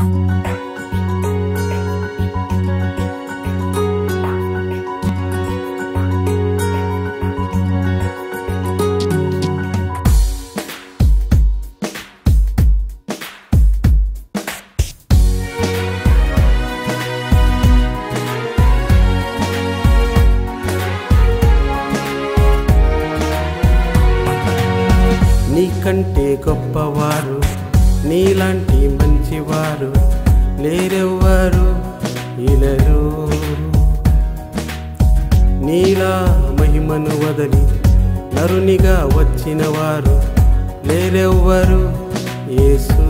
నీకంటే గొప్పవారు నీలాంటి మంచివారు లేరెవ్వరు ఇలరు నీలా మహిమను వదలి నరునిగా వచ్చిన వారు లేరెవ్వరు యేసు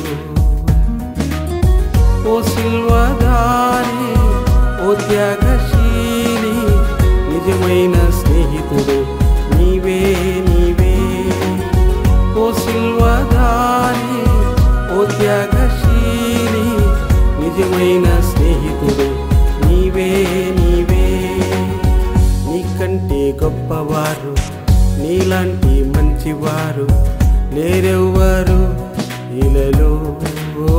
ఓ సిల్వదారి ఓ త్యాగశీలి నిజమైన స్నేహితుడు నీవే నీవే ఓ సిల్వదారి ఓ త్యాగశీలి నిజమైన స్నేహితుడు నీవే నీవే నీకంటే గొప్పవారు నీలాంటి మంచివారు లేరెవ్వరు ఇలలో ఓ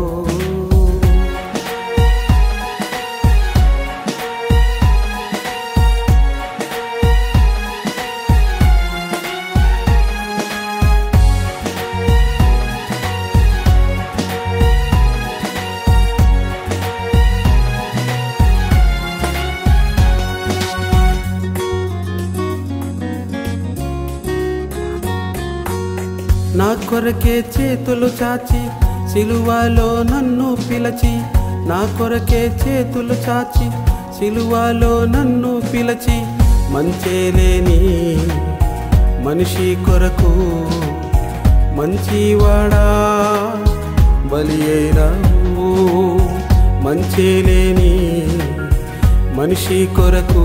నా కొరకే చేతులు చాచి సిలువలో నన్ను పిలచి నా కొరకే చేతులు చాచి సిలువలో నన్ను పిలచి మంచేలేని మనిషి కొరకు మంచివాడా బలి అయినావు మంచేలేని మనిషి కొరకు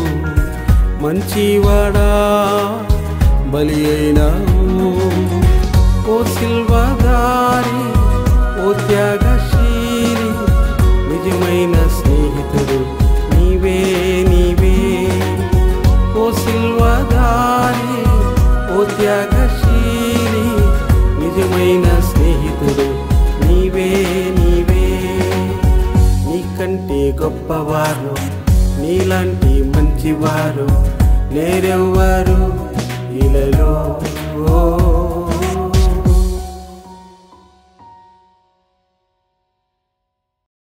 మంచివాడా బలి అయినావు ఓ సిల్వదారి ఓ త్యాగశీలి నిజమైన స్నేహితుడు నీవే నీవే ఓ సిల్వదారి ఓ త్యాగశీలి నిజమైన స్నేహితుడు నీవే నీవే నీకంటే గొప్పవారు నీలాంటి మంచివారు లేరెవ్వరు ఇలలో ఓ